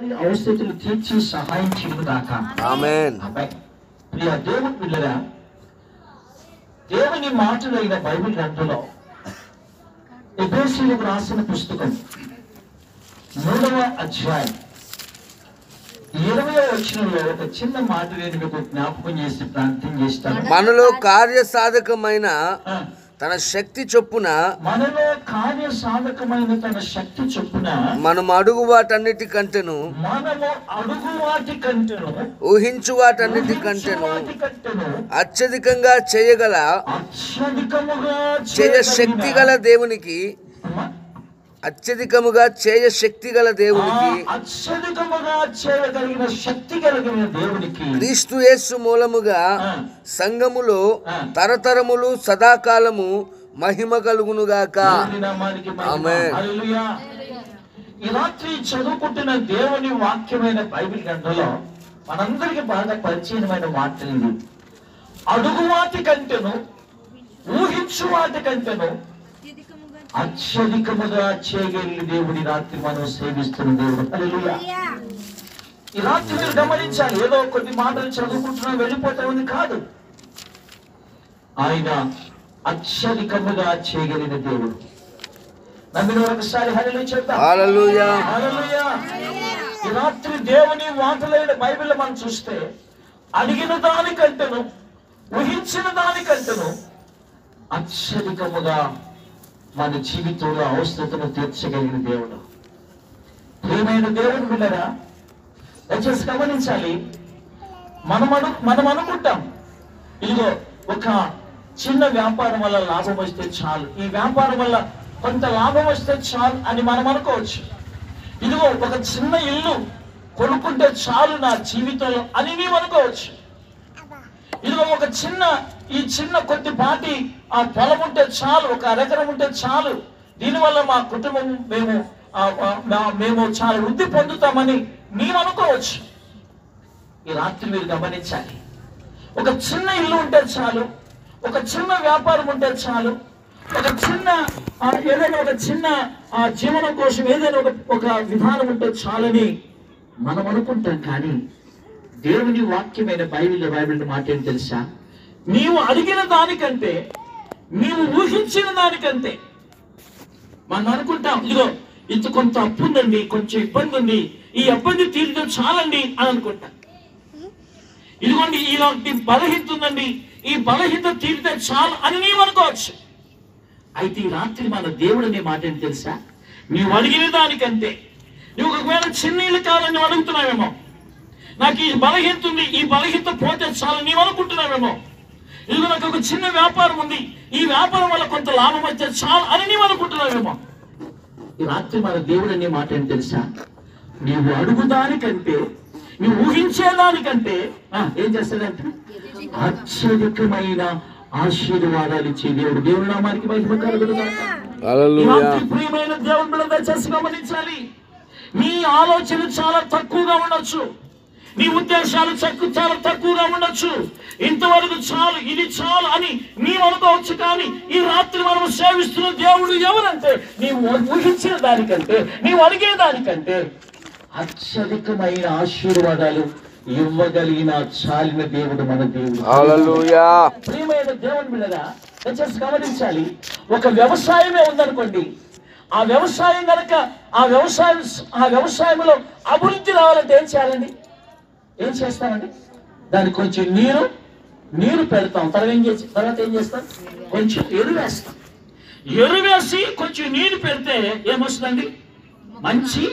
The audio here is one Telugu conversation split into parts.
అవస్థతులు తీర్చి సహాయం చేయను గాక ఆమెన్ ఆమె ప్రియ దేవుని పిల్లరా దేవుని మాటలైన బైబిల్ గ్రంథంలో ఎబేసీలకు రాసిన పుస్తకం మూడవ అధ్యాయం ఇరవై వచనంలో ఒక చిన్న మాట నేను మీకు జ్ఞాపకం చేసి ప్రాంతం చేస్తాను మనలో కార్యసాధకమైన ఆ, తన శక్తి చొప్పున మనలో కార్య సాధకమైన తన శక్తి చొప్పున మనం అడుగు వాటన్నిటి కంటెను మనము అడుగు వాటి కంటేను ఊహించు వాటన్నిటి కంటెను వాటి కంటేను అత్యధికంగా చేయగల అత్యధికముగా చేయ శక్తి గల దేవునికి అమ్మా, అత్యధికముగా చేయ శక్తి గల దేవునికి ఆ అత్యధికముగా చేయగలిగిన శక్తి కలిగిన దేవునికి క్రీస్తు యేసు మూలముగా ఆ, సంఘములో ఆ. తరతరములు సదాకాలము మహిమ కలుగునుగాక దేవుని నామానికి మహిమ. ఆమేన్. హల్లెలూయా. ఈ రాత్రి చదువుకుంటున్న దేవుని వాక్యమైన బైబిల్ గ్రంథంలో మనందరికి బాగా పరిచయమైన మాటలు ఇవి. అడుగు వాటి కంటేను ఊహించు వాటి కంటేను అత్యధికముగా చేయగలిగిన దేవుడి రాత్రి మనం సేవిస్తున్న దేవుడు హల్లెలూయా. ఈ రాత్రి మీరు గమనించాలి ఏదో కొన్ని మాటలు చదువుకుంటున్నా వెళ్ళిపోతా ఉంది కాదు ఆయన అత్యధికముగా చేయగలిగిన దేవుడు నమ్మిన ఒకసారి హరిలో చెప్తా హల్లెలూయా హల్లెలూయా. ఈ రాత్రి దేవుని మాటలైన బైబిల్ మనం చూస్తే అడిగిన దానికంటేను ఊహించిన దానికంటేను అత్యధికముగా మన జీవితంలో అవసరతను తీర్చగలిగిన దేవుడు ప్రియమైన దేవుడు వినరా దయచేసి గమనించాలి మనం అను మనం అనుకుంటాం ఇదిగో ఒక చిన్న వ్యాపారం వల్ల లాభం వస్తే చాలు ఈ వ్యాపారం వల్ల కొంత లాభం వస్తే చాలు అని మనం అనుకోవచ్చు ఇదిగో ఒక చిన్న ఇల్లు కొనుక్కుంటే చాలు నా జీవితంలో అని నీవు అనుకోవచ్చు ఇదిగో ఒక చిన్న ఈ చిన్న కొద్దిపాటి ఆ పొలం ఉంటే చాలు ఒక అరెకరం ఉంటే చాలు దీనివల్ల మా కుటుంబం మేము ఆ, ఆ, మా- మేము చాలా వృద్ధి పొందుతామని నీవు అనుకోవచ్చు ఈ రాత్రి మీరు గమనించాలి ఒక చిన్న ఇల్లు ఉంటే చాలు ఒక చిన్న వ్యాపారం ఉంటే చాలు ఒక చిన్న ఆ, ఏదైనా ఒక చిన్న ఆ, జీవనం కోసం ఏదైనా ఒక ఒక విధానం ఉంటే చాలని మనం అనుకుంటాం కానీ దేవుని వాక్యమైన బైబిల్ బైబిల్ మాట ఏంటి తెలుసా నీవు అడిగిన దానికంటే నీవు ఊహించిన దానికంటే మనం అనుకుంటాం ఇదిగో ఇంత కొంత అప్పు ఉందండి కొంచెం ఇబ్బంది ఉంది ఈ ఇబ్బంది తీరితే చాలండి అని అనుకుంటాం ఇదిగోండి ఇలాంటి బలహీనత ఉందండి ఈ బలహీనత తీరితే చాలు అని నీవు అనుకోవచ్చు అయితే ఈ రాత్రి మన దేవుడు అనే మాట ఏంటి తెలుసా నీవు అడిగిన దానికంటే నువ్వు ఒకవేళ చిన్న ఇల్లు కావాలని నువ్వు అడుగుతున్నావేమో నాకు ఈ బలహీనత ఉంది ఈ బలహీనత పోతే చాలు నీవు అనుకుంటున్నావేమో ఇదిగో నాకు ఒక చిన్న వ్యాపారం ఉంది ఈ వ్యాపారం వల్ల కొంత లాభం వచ్చే చాలు అని నీవు అనుకుంటున్నావేమో ఈ రాత్రి మన దేవుడు అనే మాట ఏంటి తెలుసా నీవు అడుగుదానికంటే నువ్వు ఊహించేదానికంటే ఆ, ఏం చేస్తాడంట అత్యధికమైన ఆశీర్వాదాలు ఇచ్చే దేవుడు దేవుడు నామానికి మహిమ కలుగునుగాక. ఈ హల్లెలూయా రాత్రి ప్రియమైన దేవుని బిడ్డ దయచేసి గమనించాలి నీ ఆలోచన చాలా తక్కువగా ఉండొచ్చు నీ ఉద్దేశాలు చక్కు చాలా తక్కువగా ఉండొచ్చు ఇంతవరకు చాలు ఇది చాలు అని నీవు అనుకోవచ్చు కానీ ఈ రాత్రి మనం సేవిస్తున్న దేవుడు ఎవరంటే నీవు ఊహించిన దానికంటే నీవు అడిగే దానికంటే అత్యధికమైన ఆశీర్వాదాలు ఇవ్వగలిగిన చాలిన దేవుడు మన దేవుడు హల్లెలూయా ప్రియమైన దేవుని బిడ్డగా దయచేసి గమనించాలి ఒక వ్యవసాయమే ఉందనుకోండి ఆ వ్యవసాయం కనుక ఆ వ్యవసాయం ఆ వ్యవసాయంలో అభివృద్ధి రావాలంటే ఏం చేయాలండి ఏం చేస్తామండి దానికి కొంచెం నీరు నీరు పెడతాం తర్వాత ఏం చేసి తర్వాత ఏం చేస్తాం కొంచెం ఎరువు వేస్తాం ఎరువు వేసి కొంచెం నీరు పెడితే ఏమొస్తుందండి మంచి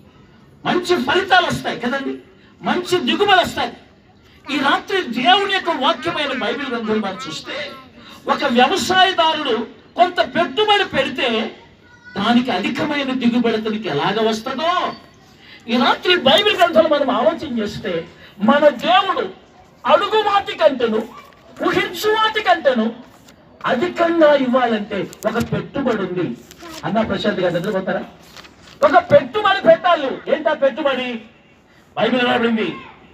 మంచి ఫలితాలు వస్తాయి కదండి మంచి దిగుబడి వస్తాయి ఈ రాత్రి దేవుని యొక్క వాక్యమైన బైబిల్ గ్రంథం మనం చూస్తే ఒక వ్యవసాయదారుడు కొంత పెట్టుబడి పెడితే దానికి అధికమైన దిగుబడి అతనికి ఎలాగ వస్తుందో ఈ రాత్రి బైబిల్ గ్రంథంలో మనం ఆలోచన చేస్తే మన దేవుడు అడుగు వాటి కంటేను ఊహించు వాటి కంటేను అధికంగా ఇవ్వాలంటే ఒక పెట్టుబడి ఉంది అన్న ప్రశాంత్ గారు నిద్రపోతారా ఒక పెట్టుబడి పెట్టాలి ఏంటా పెట్టుబడి బైబిల్ రాబడింది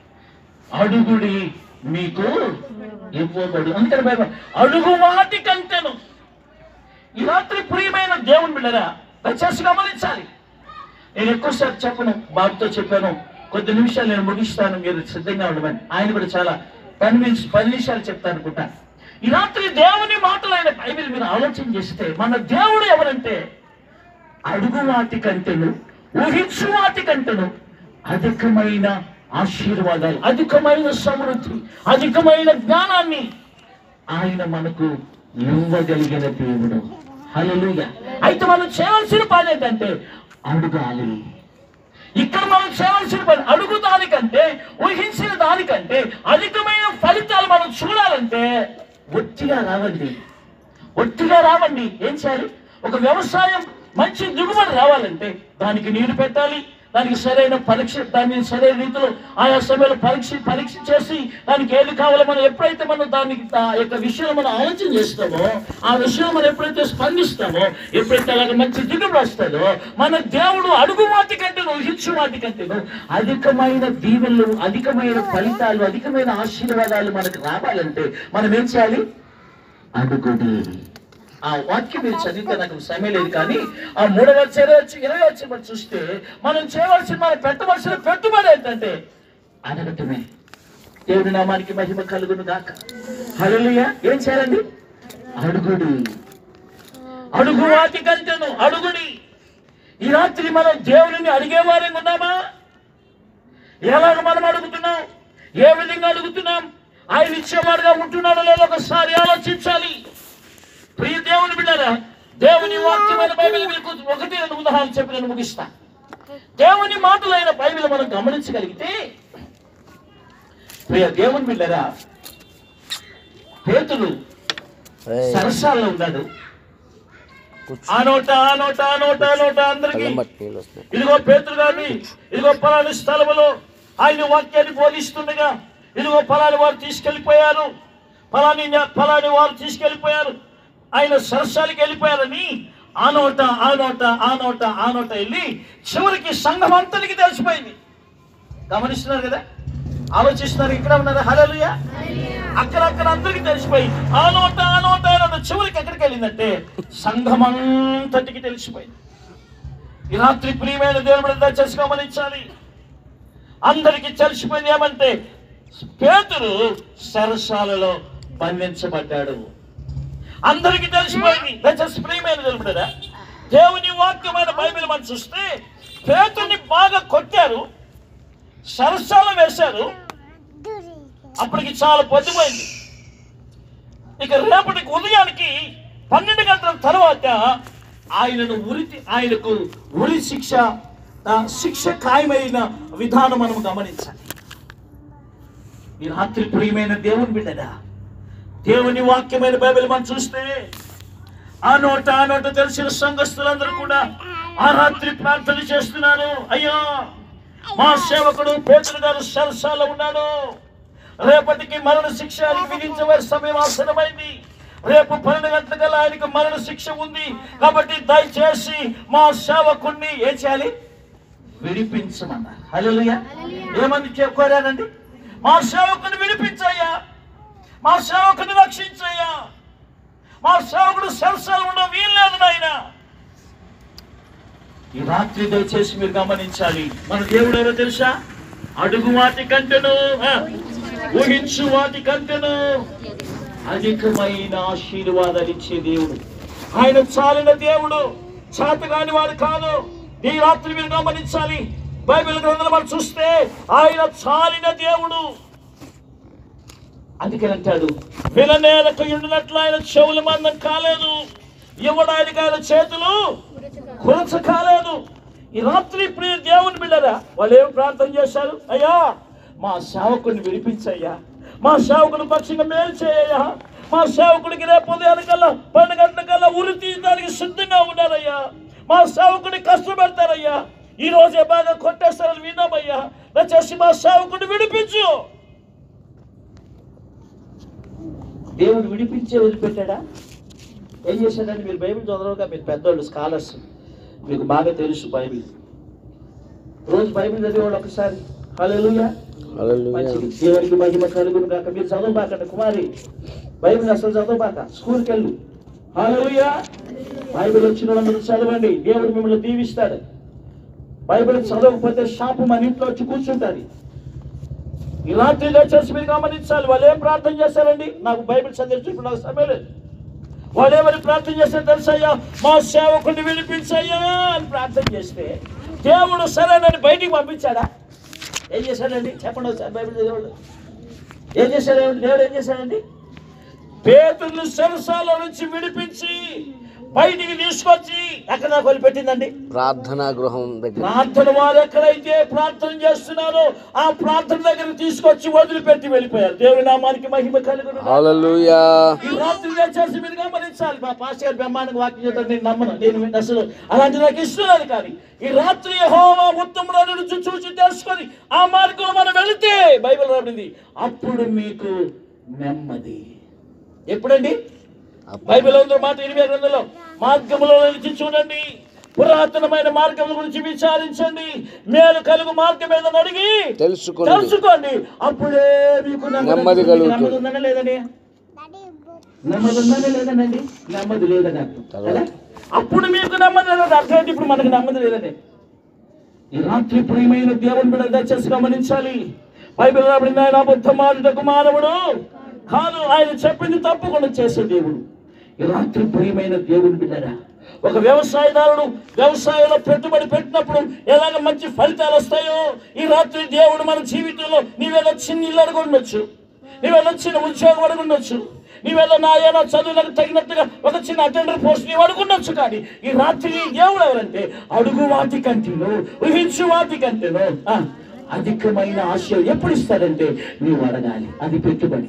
అడుగుడి మీకు ఇవ్వబడు అందుకని బైబిల్ అడుగు వాటి కంటేను ఈ రాత్రి ప్రియమైన దేవుని బిడ్డరా దయచేసి గమనించాలి నేను ఎక్కువసార్లు చెప్పను బాబుతో చెప్పాను కొద్ది నిమిషాలు నేను ముగిస్తాను మీరు సిద్ధంగా ఉండమని ఆయన కూడా చాలా పది నిమిషం పది నిమిషాలు చెప్తాను అనుకుంటా ఈ రాత్రి దేవుని మాటలు ఆయన బైబిల్ మీరు ఆలోచన చేస్తే మన దేవుడు ఎవరంటే అడుగు వాటి కంటెను ఊహించు వాటి కంటెను అధికమైన ఆశీర్వాదాలు అధికమైన సమృద్ధి అధికమైన జ్ఞానాన్ని ఆయన మనకు ఇవ్వగలిగిన దేవుడు హల్లెలూయా అయితే మనం చేయవలసిన పని ఏంటంటే అడగాలి ఇక్కడ మనం చేయవలసిన పని అడుగు దానికంటే ఊహించిన దానికంటే అధికమైన ఫలితాలు మనం చూడాలంటే ఒట్టిగా రావండి ఒట్టిగా రావండి ఏం చేయాలి ఒక వ్యవసాయం మంచి దిగుబడి రావాలంటే దానికి నీరు పెట్టాలి దానికి సరైన పరీక్ష దాన్ని సరైన రీతిలో ఆయా సమయంలో పరీక్ష పరీక్ష చేసి దానికి ఏది కావాలో మనం ఎప్పుడైతే మనం దానికి ఆ యొక్క విషయంలో మనం ఆలోచన చేస్తామో ఆ విషయంలో మనం ఎప్పుడైతే స్పందిస్తామో ఎప్పుడైతే అలాగ మంచి దిగుబడి వస్తుందో మన దేవుడు అడుగు వాటి కంటే ఊహించు వాటి కంటే అధికమైన దీవెనలు అధికమైన ఫలితాలు అధికమైన ఆశీర్వాదాలు మనకు రావాలంటే మనం ఏం చేయాలి అడుగుడి ఆ వాక్యం మీరు చదివితే నాకు సమయం లేదు కానీ ఆ మూడవ వచ్చే వచ్చి ఇరవై వచ్చి మనం చూస్తే మనం చేయవలసిన మనం పెట్టవలసిన పెట్టుబడి ఏంటంటే అడగటమే దేవుని నామానికి మహిమ కలుగును గాక హల్లెలూయా ఏం చేయాలండి అడుగుడి అడుగు వాటి కంటెను అడుగుడి ఈ రాత్రి మనం దేవుని అడిగేవారంగా ఉన్నామా ఎలాగ మనం అడుగుతున్నాం ఏ విధంగా అడుగుతున్నాం ఆయన ఇచ్చేవాడుగా ఉంటున్నాడో లేదో ఒకసారి ఆలోచించాలి ప్రియ దేవుని బిడ్డరా దేవుని వాక్యమైన బైబిల్ మీకు ఒకటి రెండు ఉదాహరణ చెప్పి నేను ముగిస్తా దేవుని మాటలైన బైబిల్ మనం గమనించగలిగితే ప్రియ దేవుని బిడ్డరా పేతులు సరసాల్లో ఉన్నాడు ఆ నోట ఆ నోట ఆ నోట ఆ నోట అందరికి ఇదిగో పేతులు గారిని ఇదిగో పలాని స్థలములో ఆయన వాక్యాన్ని బోధిస్తుండగా ఇదిగో పలాని వారు తీసుకెళ్లిపోయారు పలాని పలాని వారు తీసుకెళ్లిపోయారు ఆయన సరస్సాలకి వెళ్ళిపోయారని ఆ నోట ఆ నోట ఆ నోట ఆ నోట వెళ్ళి చివరికి సంఘం అంతటికి తెలిసిపోయింది గమనిస్తున్నారు కదా ఆలోచిస్తున్నారు ఇక్కడ ఉన్నారు హలలుయ అక్కడక్కడ అందరికి తెలిసిపోయి ఆ నోట ఆ నోట ఆ నోట చివరికి ఎక్కడికి వెళ్ళిందంటే సంఘం అంతటికి తెలిసిపోయింది ఈ రాత్రి ప్రియమైన దేవుడు దయచేసి గమనించాలి అందరికి తెలిసిపోయింది ఏమంటే పేతురు సరసాలలో బంధించబడ్డాడు అందరికి తెలిసిపోయింది దయచేసి ప్రియమైన దేవుడురా దేవుని వాక్యమైన బైబిల్ మనం చూస్తే పేతుని బాగా కొట్టారు సరసాల వేశారు అప్పటికి చాలా పొద్దుపోయింది ఇక రేపటికి ఉదయానికి పన్నెండు గంటల తర్వాత ఆయనను ఉరి ఆయనకు ఉరి శిక్ష ఆ, శిక్ష ఖాయమైన విధానం మనం గమనించాలి ఈ రాత్రి ప్రియమైన దేవుని బిడ్డడా దేవుని వాక్యమైన బైబిల్ మనం చూస్తే ఆ నోట ఆ నోట తెలిసిన సంఘస్థులందరూ కూడా ఆ రాత్రి ప్రార్థన చేస్తున్నారు అయ్యా మా సేవకుడు పేతులు గారు సరసాలో ఉన్నాడు రేపటికి మరణ శిక్ష ఆయనకి విధించవలసిన సమయం ఆసనమైంది రేపు పన్నెండు గంటల కల్లా ఆయనకు మరణ శిక్ష ఉంది కాబట్టి దయచేసి మా సేవకుణ్ణి ఏం చేయాలి విడిపించమన్నారు హల్లెలూయా ఏమని చె- కోరారండి మా సేవకుని విడిపించయ్యా మా సేవకుని రక్షించయ్యా మా సేవకుడు సరసాలు ఉండడం వీల్లేదు నాయన ఈ రాత్రి దయచేసి మీరు గమనించాలి మన దేవుడు ఎవరో తెలుసా అడుగు వాటి కంటెను ఆ, ఊహించు వాటి కంటెను అధికమైన ఆశీర్వాదాలు ఇచ్చే దేవుడు ఆయన చాలిన దేవుడు చేతగాని వాడు కాదు ఈ రాత్రి మీరు గమనించాలి బైబిల్ గ్రంథాలు మనం చూస్తే ఆయన చాలిన దేవుడు అందుకని అంటాడు విననేలకు ఉండినట్లు ఆయన చెవుల మందం కాలేదు ఇవ్వడానికి ఆయన చేతులు కురచ కాలేదు ఈ రాత్రి ప్రియ దేవుని బిడ్డరా వాళ్ళు ఏం ప్రార్థన చేశారు అయ్యా మా సేవకుని విడిపించయ్యా మా సేవకుని పక్షంగా మేలు చేయయ్యా మా సేవకుడికి రేపు ఉదయానికల్లా పన్నెండు గంటలకల్లా ఉరి తీయడానికి సిద్ధంగా ఉన్నారయ్యా మా సేవకుని కష్టపెడతారయ్యా ఈ రోజే బాగా కొట్టేస్తారని విన్నామయ్యా దయచేసి మా సేవకుని విడిపించు దేవుడు విడిపించే వదిలిపెట్టాడా ఏం చేశాడంటే మీరు బైబిల్ చదవగా మీరు పెద్దోళ్ళు స్కాలర్స్ మీకు బాగా తెలుసు బైబిల్ రోజు బైబిల్ చదివేవాడు ఒకసారి హల్లెలూయా మంచిది దేవునికి మహిమ కలుగును కాక మీరు చదవబాకండి కుమారి బైబిల్ అసలు చదవబాక స్కూల్కి వెళ్ళు హల్లెలూయా బైబిల్ వచ్చిన వాళ్ళందరూ చదవండి దేవుడు మిమ్మల్ని దీవిస్తాడు బైబిల్ చదవకపోతే షాపు మన ఇంట్లో వచ్చి కూర్చుంటుంది ఈ రాత్రి దయచేసి మీరు గమనించాలి వాళ్ళు ఏం ప్రార్థన చేశారండి నాకు బైబిల్ చదివి ఇప్పుడు నాకు సమయం లేదు వాళ్ళు ఏమని ప్రార్థన చేశారు తెలుసయ్యా మా సేవకుని వినిపించయ్యా అని ప్రార్థన చేస్తే దేవుడు సరేనని బయటికి పంపించాడా ఏం చేశాడండి చెప్పండి ఒకసారి బైబిల్ చదివాడు ఏం చేశాడు దేవుడు ఏం చేశాడండి పేతుర్లు సరసాల నుంచి విడిపించి బయటికి తీసుకొచ్చి ఎక్కడ దాకా వదిలిపెట్టిందండి ప్రార్థనా గృహం దగ్గర ప్రార్థన వారు ఎక్కడైతే ప్రార్థన చేస్తున్నారో ఆ ప్రార్థన దగ్గర తీసుకొచ్చి వదిలిపెట్టి వెళ్ళిపోయారు దేవుని నామానికి మహిమ కలుగును హల్లెలూయా ఈ రాత్రి చేసి మీరు గమనించాలి మా పాస్ గారు బ్రహ్మాండంగా వాక్యం చెప్తారు నేను నమ్మను నేను అసలు అలాంటి నాకు ఇష్టం లేదు కానీ ఈ రాత్రి హోమా ఉత్తమ నుంచి చూసి తెలుసుకొని ఆ మార్గంలో మనం వెళితే బైబిల్ రాబడింది అప్పుడు మీకు నెమ్మది ఎప్పుడండి బైబిల్ ఉందో మాట ఇరవై గ్రంథంలో మార్గములో నిలిచి చూడండి పురాతనమైన మార్గం గురించి విచారించండి మేలు కలుగు మార్గం మీద అడిగి తెలుసుకోండి తెలుసుకోండి అప్పుడే మీకు నెమ్మది కలుగుతుంది. నెమ్మది ఉందనే లేదని నెమ్మది ఉందనే లేదనండి నెమ్మది లేదని అర్థం తర్వాత? కదా? అప్పుడు మీకు నెమ్మది లేదని అర్థం ఏంటి ఇప్పుడు మనకు నెమ్మది లేదని ఈ రాత్రి ప్రియమైన దేవుని బిడ్డ దయచేసి గమనించాలి బైబిల్ రాబడింది ఆయన అబద్ధమాడుటకు మానవుడు కాదు ఆయన చెప్పింది తప్పకుండా చేసే దేవుడు ఈ రాత్రి ప్రియమైన దేవుని బిడ్డరా ఒక వ్యవసాయదారుడు వ్యవసాయంలో పెట్టుబడి పెట్టినప్పుడు ఎలాగ మంచి ఫలితాలు వస్తాయో ఈ రాత్రి దేవుడు మన జీవితంలో నీవేదో చిన్న ఇల్లు అడుగు ఉండొచ్చు నీవేదో చిన్న ఉద్యోగం అడుగు ఉండొచ్చు నీవేదో నా ఏదో చదువులకు తగినట్టుగా ఒక చిన్న అటెండర్ పోస్ట్ నీవు అడుగుండొచ్చు కానీ ఈ రాత్రి నీ దేవుడు ఎవరంటే అడుగు వాటి కంటేనో ఊహించు వాటి కంటేనో ఆ, అధికమైన ఆశయం ఎప్పుడు ఇస్తాడంటే నీవు అడగాలి అది పెట్టుబడి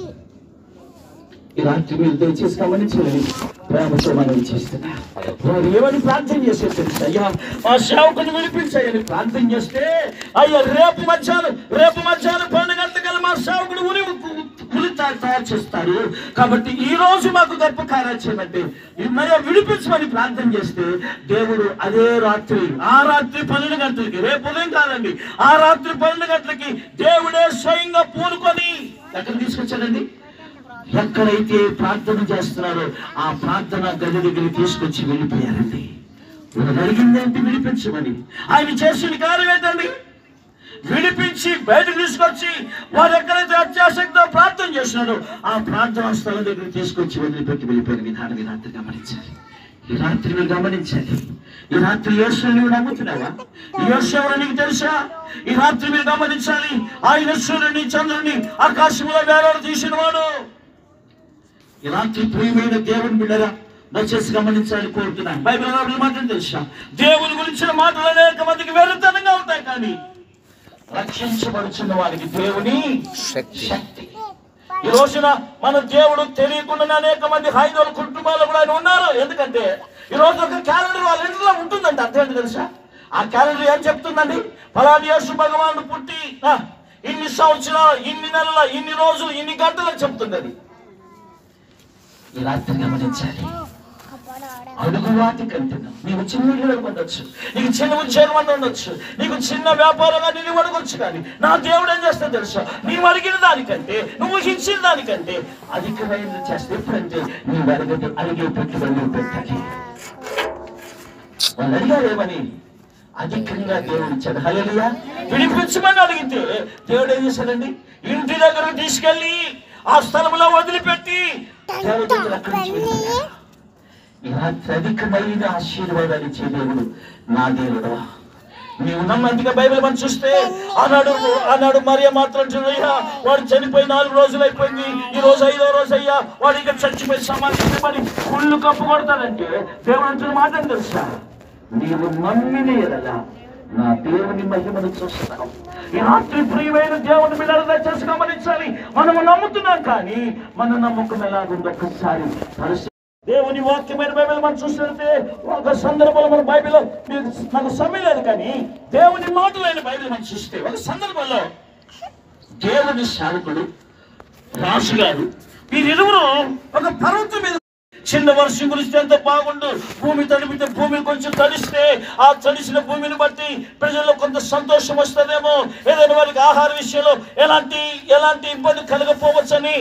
ఈ రాత్రి మీరు దయచేసి గమనించండి ప్రేమతో మనం చేస్తున్నా వారు ఏమని ప్రార్థన చేసే తెలుసు అయ్యా మా సేవకుని వినిపించాయని ప్రార్థన చేస్తే అయ్యా రేపు మధ్యాహ్నం రేపు మధ్యాహ్నం పన్నెండు గంటల మా సేవకుడు ఉరి ఉరి తయారు తయారు చేస్తారు కాబట్టి ఈ రోజు మాకు గొప్ప కార్యాలు చేయమంటే మరి విడిపించమని ప్రార్థన చేస్తే దేవుడు అదే రాత్రి ఆ రాత్రి పన్నెండు గంటలకి రేపు ఉదయం కాదండి ఆ రాత్రి పన్నెండు గంటలకి దేవుడే స్వయంగా పూనుకొని ఎక్కడ తీసుకొచ్చాడండి ఎక్కడైతే ప్రార్థన చేస్తున్నారో ఆ ప్రార్థన గది దగ్గర తీసుకొచ్చి వెళ్ళిపోయారండి వాళ్ళు అడిగిందేంటి విడిపించమని ఆయన చేసిన కార్యం ఏంటండి విడిపించి బయటకు తీసుకొచ్చి వారు ఎక్కడైతే అత్యాసక్తితో ప్రార్థన చేస్తున్నారో ఆ ప్రార్థనా స్థలం దగ్గర తీసుకొచ్చి వదిలిపెట్టి వెళ్ళిపోయిన విధానం ఈ రాత్రి గమనించాలి ఈ రాత్రి నువ్వు గమనించాలి ఈ రాత్రి యేసు నువ్వు నమ్ముతున్నావా ఈ యేసు ఎవరో నీకు తెలుసా ఈ రాత్రి మీరు గమనించాలి ఆయన సూర్యుని చంద్రుని ఆకాశంలో వేలాడు తీసిన వాడు ఈ రాత్రి ప్రియమైన దేవుని బిడ్డరా దయచేసి గమనించాలని కోరుతున్నాను బైబిల్ రాబడిన మాటలు తెలుసా దేవుని గురించిన మాటలు అనేక మందికి వెర్రతనంగా ఉంటాయి కానీ రక్షించబడుచున్న వారికి దేవుని శక్తి శక్తి ఈ రోజున మన దేవుడు తెలియకుండా అనేక మంది హైదవుల కుటుంబాలు కూడా ఆయన ఉన్నారు ఎందుకంటే ఈ రోజు ఒక క్యాలెండర్ వాళ్ళ ఇంట్లో ఉంటుందండి అర్థం ఏంటి తెలుసా ఆ క్యాలెండర్ ఏం చెప్తుందండి ఫలాని యేసు భగవానుడు పుట్టి ఆ, ఇన్ని సంవత్సరాలు ఇన్ని నెలల ఇన్ని రోజులు ఇన్ని గంటలు చెప్తుంది అది ఈ రాత్రి గమనించాలి అడుగు వాటి కంటే నీకు చిన్న ఇల్లు ఉండొచ్చు నీకు చిన్న ఉద్యోగం అని ఉండొచ్చు నీకు చిన్న వ్యాపారంగా నేను అడగొచ్చు కానీ నా దేవుడు ఏం చేస్తా తెలుసా నీవు అడిగిన దానికంటే నువ్వు ఊహించిన దానికంటే అధికమైనది చేస్తే ఎప్పుడంటే నీ అడిగే అడిగే పెట్టుబడి నువ్వు పెట్టాలి వాళ్ళు అడిగారు ఏమని అధికంగా దేవుడు ఇచ్చాడు హల్లెలూయా విడిపించమని అడిగితే దేవుడు ఏం చేశాడండి ఇంటి దగ్గరకు తీసుకెళ్ళి ఆ స్థలంలో వదిలిపెట్టి దేవుడు దగ్గర అక్కడి నుంచి వెళ్ళిపోయాడు. ఇలాంటి అధికమైన ఆశీర్వాదాలు ఇచ్చే దేవుడు నా దేవుడు నీవు నమ్మంతిగా బైబిల్ మనం చూస్తే ఆనాడు ఆనాడు మరియ మాత్రం చూడయ్యా వాడు చనిపోయి నాలుగు రోజులు అయిపోయింది ఈ రోజు ఐదో రోజు అయ్యా వాడు ఇక చచ్చిపోయి సమాధి పడి కుళ్ళు కప్పు కొడతాడంటే దేవుడు అంటున్న మాట ఏం తెలుసా నీవు నమ్మిన ఎడలా నా దేవుని మహిమను చూస్తావు ఈ రాత్రి ప్రియమైన దేవుని మీద దయచేసి గమనించాలి మనము నమ్ముతున్నాం కానీ మన నమ్మకం ఎలాగుందో ఒక్కసారి పరిస్థితి దేవుని వాక్యమైన బైబిల్ మనం చూసినట్టే ఒక సందర్భంలో మన బైబిల్ నాకు సమయం లేదు కానీ దేవుని మాటలైన బైబిల్ మనం చూస్తే ఒక సందర్భంలో దేవుని సేవకుడు రాజు గారు వీరిరువురు ఒక పర్వతం మీద చిన్న వర్షం కురిస్తే ఎంత బాగుండు భూమి తడిపితే భూమి కొంచెం తడిస్తే ఆ తడిసిన భూమిని బట్టి ప్రజల్లో కొంత సంతోషం వస్తుందేమో ఏదైనా వారికి ఆహార విషయంలో ఎలాంటి ఎలాంటి ఇబ్బంది కలగపోవచ్చని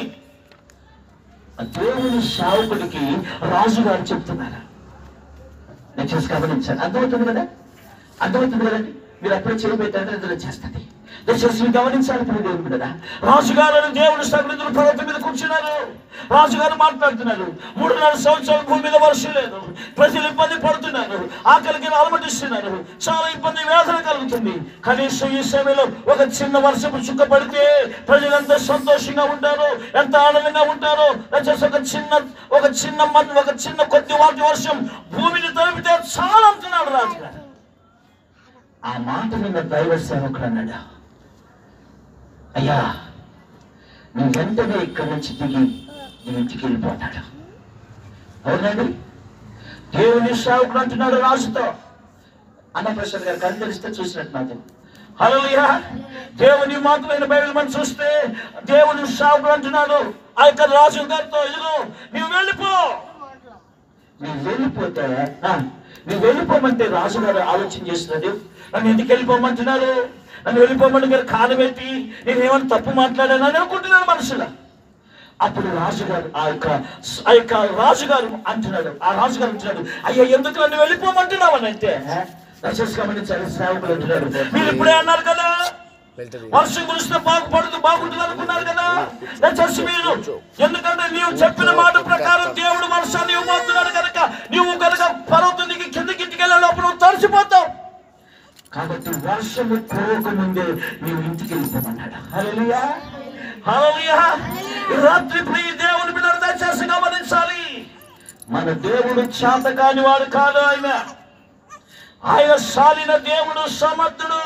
ఆ దేవుని సేవకుడికి రాజుగారు చెప్తున్నారు దయచేసి గమనించాలి అర్థమవుతుంది కదా అర్థమవుతుంది కదండి మీరు అప్పుడే చేయబోతారు నిద్ర చేస్తుంది దయచేసి మీరు గమనించాలి ఇప్పుడు దేవుడు కదా రాజుగారు దేవుడు సగలిందులు పర్వతం మీద కూర్చున్నారు రాజుగారు మాట్లాడుతున్నారు మూడున్నర సంవత్సరాలు భూమి మీద వర్షం లేదు ప్రజలు ఇబ్బంది పడుతున్నారు ఆకలికి అలమటిస్తున్నారు చాలా ఇబ్బంది వేదన కలుగుతుంది కనీసం ఈ సమయంలో ఒక చిన్న వర్షపు చుక్క పడితే ప్రజలు ఎంత సంతోషంగా ఉంటారు ఎంత ఆనందంగా ఉంటారో దయచేసి ఒక చిన్న ఒక చిన్న మంది ఒక చిన్న కొద్ది వాటి వర్షం భూమిని తలిపితే చాలా అంటున్నాడు రాజుగారు ఆ మాట నిన్న దైవ సేవకుడు అన్నాడు అయ్యా నువ్వు వెంటనే ఇక్కడి నుంచి దిగి నీ ఇంటికి వెళ్ళిపోతాడు అవునండి దేవుని సేవకుడు అంటున్నాడు రాజుతో అన్నప్రసాద్ గారు కళ్ళు తెలిస్తే చూసినట్టు నాతో హల్లెలూయా దేవుని మాటలైన బైబిల్ మనం చూస్తే దేవుని సేవకుడు అంటున్నాడు ఆ యొక్క రాజు గారితో ఇదిగో నీవు వెళ్ళిపో నువ్వు వెళ్ళిపోతే ఆ, నువ్వు వెళ్ళిపోమంటే రాజుగారు ఆలోచన చేస్తున్నది నన్ను ఎందుకు వెళ్ళిపోమంటున్నారు నన్ను వెళ్ళిపోమని గారు కాలం పెట్టి నేను ఏమైనా తప్పు మాట్లాడాను అని అనుకుంటున్నాను మనసులో అప్పుడు రాజుగారు ఆ యొక్క ఆ యొక్క రాజుగారు అంటున్నాడు ఆ రాజుగారు అంటున్నాడు అయ్యా ఎందుకు నన్ను వెళ్ళిపోమంటున్నావు అని అంటే దయచేసి గమనించాలి సేవకులు అంటున్నాడు మీరు ఇప్పుడే అన్నారు కదా వెళ్తుంది వర్షం కురిస్తే బాగుపడుతూ బాగుంటుంది అనుకున్నారు కదా దయచేసి మీరు ఎందుకంటే నీవు చెప్పిన మాట ప్రకారం దేవుడు వర్షాన్ని ఇవ్వబోతున్నాడు కనుక నీవు కనుక పర్వతం దిగి కిందకి ఇంటికి వెళ్ళే లోపల నువ్వు తడిసిపోతావు కాబట్టి వర్షము కురవకముందే నీవు ఇంటికి వెళ్ళిపోమన్నాడు హల్లెలూయా హల్లెలూయా ఈ రాత్రి ప్రియ దేవుని బిడ్డలు దయచేసి గమనించాలి మన దేవుడు చేతకాని వాడు కాదు ఆయన ఆయన సాలిన దేవుడు సమర్థుడు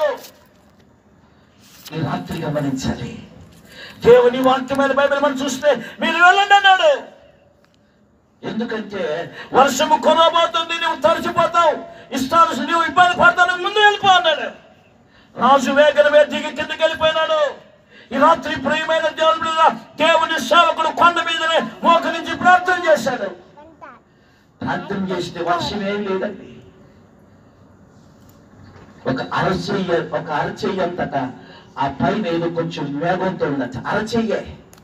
ఈ రాత్రి గమనించాలి దేవుని వాక్యమైన బైబిల్ మనం చూస్తే మీరు వెళ్ళండి అన్నాడు ఎందుకంటే వర్షము కొనబోతుంది నువ్వు తడిచిపోతావు ఇష్టాలు నువ్వు ఇబ్బంది పడతాను ముందు వెళ్ళిపో అన్నాడు రాజు వేగనమే దిగి కిందకి వెళ్ళిపోయినాడు ఈ రాత్రి ప్రియమైన దేవుని బిడ్డలారా, దేవుని సేవకుడు కొండ మీదనే మోకరించి ప్రార్థన చేశాడు ప్రార్థన చేస్తే వర్షం ఏం లేదండి ఒక అరచెయ్య ఒక అరచెయ్య అంతట ఆ పైన ఏదో కొంచెం వేగంతో ఉందట అరచెయ్యే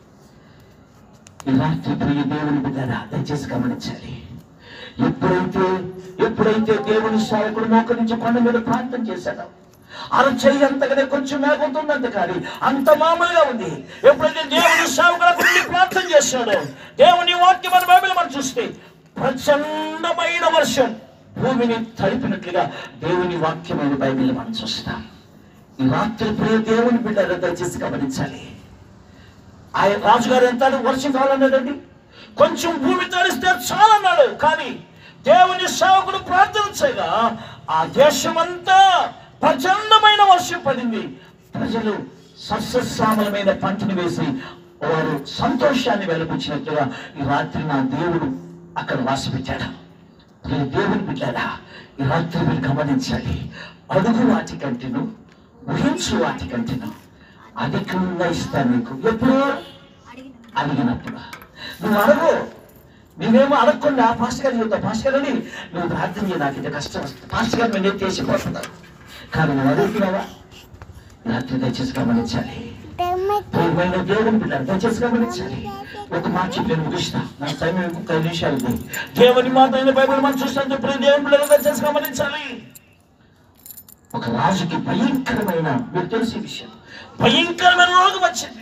ఈ రాత్రి ప్రియ దేవుని బిడ్డారా దయచేసి గమనించాలి ఎప్పుడైతే ఎప్పుడైతే దేవుని సేవకుడు మోక నుంచి కొండ మీద ప్రార్థన చేశాడో అరచెయ్యి అంతగానే కొంచెం మేఘంతో ఉందంత కానీ అంత మామూలుగా ఉంది ఎప్పుడైతే దేవుని సేవకుడు అక్కడి నుండి ప్రార్థన చేశాడో దేవుని వాక్యం మన బైబిల్ మనం చూస్తే ప్రచండమైన వర్షం భూమిని తడిపినట్లుగా దేవుని వాక్యమైన బైబిల్ మనం చూస్తాం ఈ రాత్రి ప్రియ దేవుని బిడ్డలు దయచేసి గమనించాలి ఆయన రాజుగారు ఎంత వర్షం కావాలన్నాడండి కొంచెం భూమి తడిస్తే చాలన్నాడు కానీ దేవుని సేవకుడు ప్రార్థన చేయగా ఆ దేశమంతా ప్రచండమైన వర్షం పడింది ప్రజలు సస్యశ్యామలమైన పంటను వేసి వారు సంతోషాన్ని వెలిపించినట్లుగా ఈ రాత్రి నా దేవుడు అక్కడ వాసిపెట్టాడు ప్రియ దేవుని బిడ్డారా ఈ రాత్రి మీరు గమనించాలి అడుగు వాటి కంటేను ఊహించు వాటి కంటేను అధికంగా ఇస్తాను నీకు ఎప్పుడు అడిగినప్పుడు నువ్వు అడగు నువ్వేమో అడగకుండా పాస్ట్ గారు చెబుతావు పాస్ట్ గారు అని నువ్వు ప్రార్థన చేయ నాకు ఇంత కష్టం వస్తుంది పాస్ట్ గారు నేను చేసిపోతున్నావు కానీ నువ్వు అడుగుతున్నావా ఈ రాత్రి దయచేసి గమనించాలి ప్రియమైన దేవుని బిడ్డారు దయచేసి గమనించాలి ఒక మాట చెప్పి నేను ముగిస్తా నా టైం ఇంకొక ఐదు నిమిషాలు ఉంది దేవుని మాట అయిన బైబిల్ మనం చూస్తాను చెప్పిన దేవుని బిడ్డలు దయచేసి గమనించాలి ఒక రాజుకి భయంకరమైన మీకు తెలిసే విషయం భయంకరమైన రోగం వచ్చింది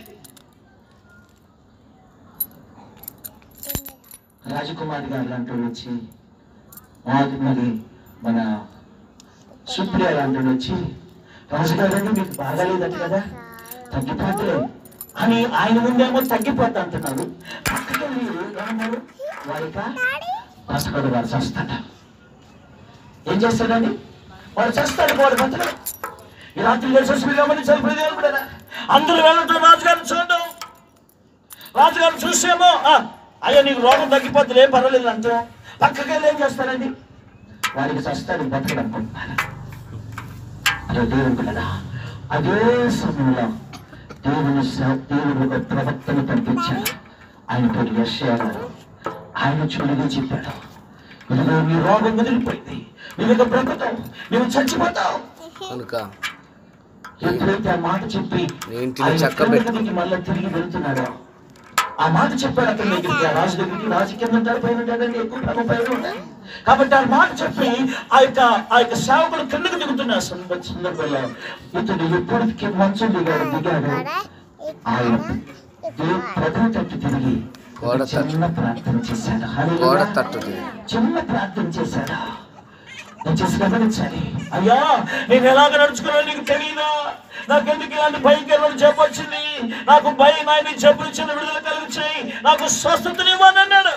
రాజకుమారి గారు లాంటి వాళ్ళు వచ్చి మాకు మరి మన సుప్రియ లాంటి వాళ్ళు వచ్చి రాజుగారు అండి మీకు బాగాలేదట కదా తగ్గిపోతలే అని ఆయన ముందేమో తగ్గిపోతా అంటున్నారు పక్కకెళ్ళి ఏమన్నారు వారిక బతకడు వారు చేస్తాడ ఏం చేస్తాడండి వాడు చేస్తాడు వాడు బతకడు ఈ రాత్రి లేచేసి మీరు గమనించాలి ప్రజలు కూడా అందరూ వెళ్ళటం రాజుగారిని చూడడం రాజుగారిని చూసేమో "ఆ, అయ్యా నీకు రోగం తగ్గిపోతుంది ఏం పర్వాలేదు అంటాం పక్కకి వెళ్ళి ఏం చేస్తారండి వారికి చస్తాడు బతకడు అనుకుంటున్నారు అదే దేవుడు పిల్లరా అదే సమయంలో దేవుని స- దేవుడు ఒక ప్రవక్తను పంపించాడు ఆయన పేరు యెషయా గారు ఆయన చూడగా చెప్పాడు ఇదిగో నీ రోగం వదిలిపోయింది నువ్వు ఇక బ్రతుకుతావు నువ్వు చచ్చిపోతావు కనుక ఎప్పుడైతే ఆ మాట చెప్పి నీ ఇంటిని ఆయన చక్కబెట్టు. కిందకి మళ్ళీ తిరిగి వెళ్తున్నాడో ఆ మాట చెప్పాడు అతని దగ్గరికి ఆ రాజు దగ్గరికి రాజు కింద ఉంటాడు పైన ఉంటాడండి ఎక్కువ భాగం పైన ఉంటాడు కాబట్టి ఆ మాట చెప్పి ఆ యొక్క ఆ యొక్క సేవకుడు కిందకు దిగుతున్న సందర్భ సందర్భంలో ఇతడు ఎప్పటికీ మంచం దిగాడు దిగాడు ఆయన దేవుడు ప్రభు తట్టు తిరిగి గోడ ఒక చిన్న ప్రార్థన చేశాడు హల్లెలూయా. గోడ తట్టు తిరిగి. చిన్న ప్రార్థన చేశాడు దయచేసి గమనించాలి అయ్యా నేను ఎలాగ నడుచుకున్నాను నీకు తెలియదా నాకెందుకు ఇలాంటి భయంకరమైన జబ్బు వచ్చింది నాకు భయం ఆయన జబ్బు ఇచ్చిన విడుదల కలిగించాయి నాకు స్వస్థతనివ్వని అన్నాడు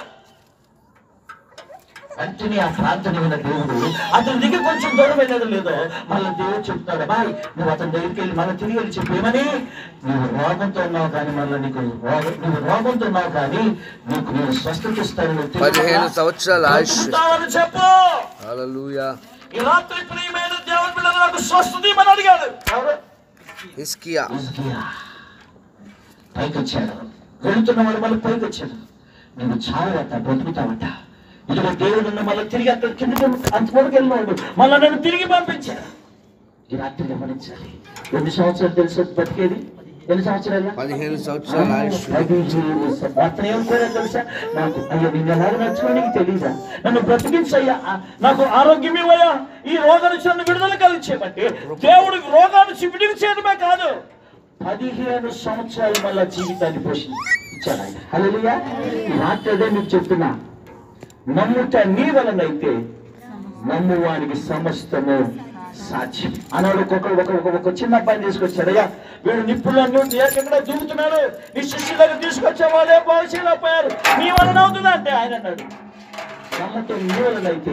వెంటనే ఆ ప్రార్థన విన్న దేవుడు అతని దగ్గర కొంచెం దూరం వెళ్ళడం లేదో మళ్ళీ దేవుడు చెప్తాడు బాయ్ నువ్వు అతని దగ్గరికి వెళ్ళి మళ్ళీ తిరిగి వెళ్ళి చెప్పేమని నువ్వు రోగంతో ఉన్నావు కానీ మళ్ళీ నీకు రోగం నువ్వు రోగంతో ఉన్నావు కానీ నీకు నేను స్వస్థత ఇస్తాను నువ్వు తిరిగి పదిహేను మళ్ళా సంవత్సరాల ఆయుష్ బ్రతుకుతావని చెప్పు హల్లెలూయా ఈ రాత్రి ప్రియమైన దేవుని పిల్లలు నాకు స్వస్థత ఇవ్వమని అడిగాడు ఎవరు హిస్కియా హిజ్కియా. పైకి వచ్చాడు వెళుతున్న వాడు మళ్ళీ పైకి వచ్చాడు నువ్వు చావట బ్రతుకుతావట ఇదిగో దేవుడు నన్ను మళ్ళీ తిరిగి అక్కడ కిందకి అంతవరకు వెళ్ళినాడు మళ్ళీ నన్ను తిరిగి పంపించాడు ఈ రాత్రి గమనించాలి ఎన్ని సంవత్సరాలు తెలుసు బతికేది ఎన్ని సంవత్సరాలు పదిహేను సంవత్సరాల ఆయుష్ అతను ఏం కూడా తెలుసా నాకు అయ్యో నిన్ను ఎలాగ నచ్చుకో నీకు తెలీదా నన్ను బ్రతికించయ్యా ఆ, నాకు ఆరోగ్యం ఇవ్వయ్యా ఈ రోగం నుంచి నన్ను విడుదల కలిగించేమంటే దేవుడు రోగాన్ని నుంచి విడిపించేయడమే కాదు పదిహేను సంవత్సరాలు మళ్ళా జీవితాన్ని పోషించాడు ఆయన హల్లెలూయా ఈ రాత్రి అదే మీకు చెప్తున్నా నమ్ముట నీ వలనైతే నమ్మువానికి సమస్తము సాధ్యం అన్నాడు ఒక్కొక్క ఒక ఒక ఒక చిన్న అబ్బాయిని తీసుకొచ్చాడు అయ్యా వీడు నిప్పులు అన్ని ఎక్కడ దూకుతున్నాడు నీ శిష్యు దగ్గర తీసుకొచ్చే వాళ్ళే పోయారు నీ వలన అవుతుంది అంటే ఆయన అన్నాడు నమ్మటం నీ వలనైతే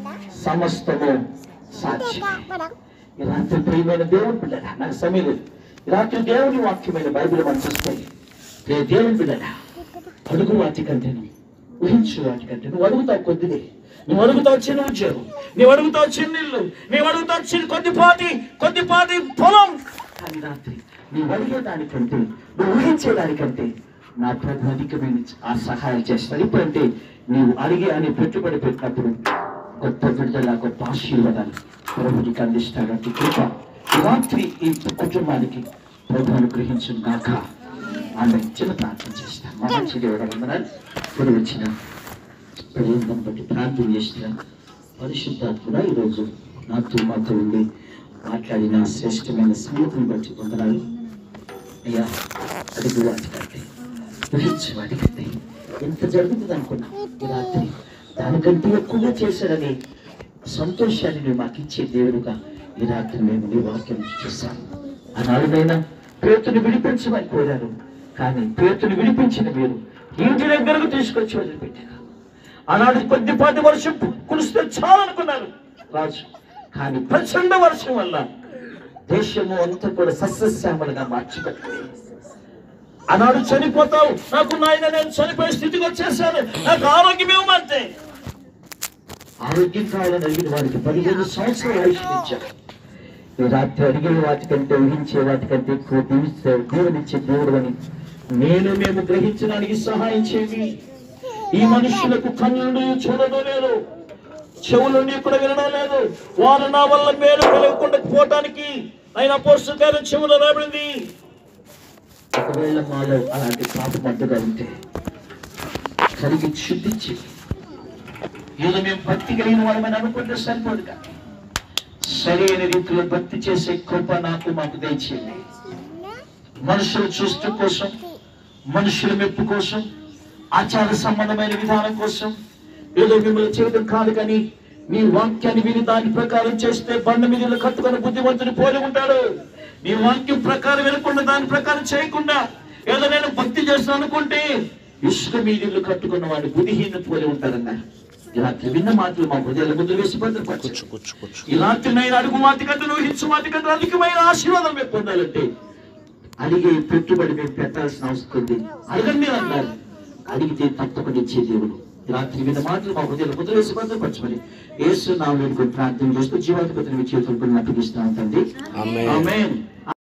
సమస్తము సాధ్యం ఈ రాత్రి ప్రియమైన దేవుని బిడ్డరా నాకు సమయం లేదు ఈ రాత్రి దేవుని వాక్యమైన బైబిల్ మనం చూస్తాయి దే- దేవుని బిడ్డరా అడుగు వాటికంటేను ఊహించు వాటికంటే నువ్వు అడుగుతావు కొద్దిదే నువ్వు అడుగుతావు చిన్న ఉద్యోగం నువ్వు అడుగుతావు చిన్న ఇల్లు నువ్వు అడుగుతావు చిన్న కొద్దిపాటి కొద్దిపాటి పొలం కానీ రాత్రి నువ్వు అడిగేదానికంటే నువ్వు ఊహించేదానికంటే నా ప్రభు అధికమైన ఆ సహాయం చేస్తాడు ఇప్పుడంటే నీవు అడిగే అని పెట్టుబడి పెట్టినప్పుడు గొప్ప విడుదల గొప్ప ఆశీర్వాదాలు ప్రభునికి అందిస్తాడు అతి కృప ఈ రాత్రి ఈ కుటుంబానికి ప్రభు అనుగ్రహించిన గాక ఆమె చిన్న ప్రార్థన చేస్తాం మా మంచి దేవుడు వందనాలు ఇప్పుడు వచ్చిన ప్రయోజనం బట్టి ప్రార్థన చేసిన పరిశుద్ధాత్మ ఈరోజు నాతో మాతో ఉండి మాట్లాడిన శ్రేష్టమైన సంగతిని బట్టి వందనాలు అయ్యా అడుగు వాటికంటే ఊహించు వాటికంటే ఎంత జరుగుతుంది అనుకున్నా ఈ రాత్రి దానికంటే ఎక్కువగా చేశాడని సంతోషాన్ని నువ్వు మాకు ఇచ్చే దేవుడుగా ఈ రాత్రి మేము నీ వాక్యం చూసాం ఆనాడునైనా పేతుని విడిపించమని కోరారు కానీ పేతుని విడిపించిన మీరు ఇంటి దగ్గరకు తీసుకొచ్చి వదిలిపెట్టారు ఆనాడు కొద్దిపాటి వర్షం కురిస్తే చాలనుకున్నారు రాజు కానీ ప్రచండ వర్షం వల్ల దేశము అంతా కూడా సస్యశ్యామలుగా మార్చిపెట్టింది ఆనాడు చనిపోతావు నాకు నాయన నేను చనిపోయే స్థితికి వచ్చేసాను నాకు ఆరోగ్యం ఏమంటే ఆరోగ్యం కావాలని అడిగిన వారికి పదిహేను సంవత్సరాలు ఆయుష్ ఇచ్చారు ఈ రాత్రి అడిగే వాటికంటే ఊహించే వాటికంటే ఎక్కువ దీవిస్తే దేవునిచ్చే దేవుడు అని నేను మేము గ్రహించడానికి సహాయం చేయండి ఈ మనుషులకు కన్నులు చూడడం లేదు చెవులు కూడా వినడం లేదు వారు నా వల్ల మేలు కలగకుండా పోవటానికి ఆయన పోషకారం చెవులు రాబడింది ఒకవేళ మాలో అలాంటి పాపం అడ్డుగా ఉంటే కలిగి శుద్ధించి ఏదో మేము భక్తి కలిగిన వాళ్ళమని అనుకుంటే సరిపోదు కానీ సరైన రీతిలో భక్తి చేసే కృప నాకు మాకు దయచేయండి మనుషులు చూస్తూ కోసం మనుషుల మెప్పు కోసం ఆచార సంబంధమైన విధానం కోసం ఏదో మిమ్మల్ని చేయడం కాదు కానీ మీ వాక్యాన్ని విని దాని ప్రకారం చేస్తే బండ మీద కట్టుకుని బుద్ధిమంతుని పోలి ఉంటాడు మీ వాక్యం ప్రకారం వినకుండా దాని ప్రకారం చేయకుండా ఏదో నేను భక్తి చేస్తాను అనుకుంటే ఇసుక మీద ఇల్లు కట్టుకున్న వాడిని బుద్ధిహీన పోలి ఉంటారన్నారు ఈ రాత్రి విన్న మాటలు మా హృదయాల ముందు వేసి భద్రపరచు కూర్చు కూర్చు ఈ రాత్రి నేను అడుగు మాటి కంటే నువ్వు హింసు మాటి కంటే అధికమైన ఆశీర్వాదం మేము పొందాలంటే అడిగే పెట్టుబడి మేము పెట్టాల్సిన అవసరం ఉంది అడగండి అన్నారు అడిగితే తప్పకుండా ఇచ్చే దేవుడు ఈ రాత్రి విన్న మాటలు మా హృదయాల ముందు వేసి భద్రపరచమని యేసు నామములో ప్రార్థన చేస్తూ జీవాధిపతిని మీ చేతులకు అప్పగిస్తాను తండ్రి ఆమేన్. ఆమేన్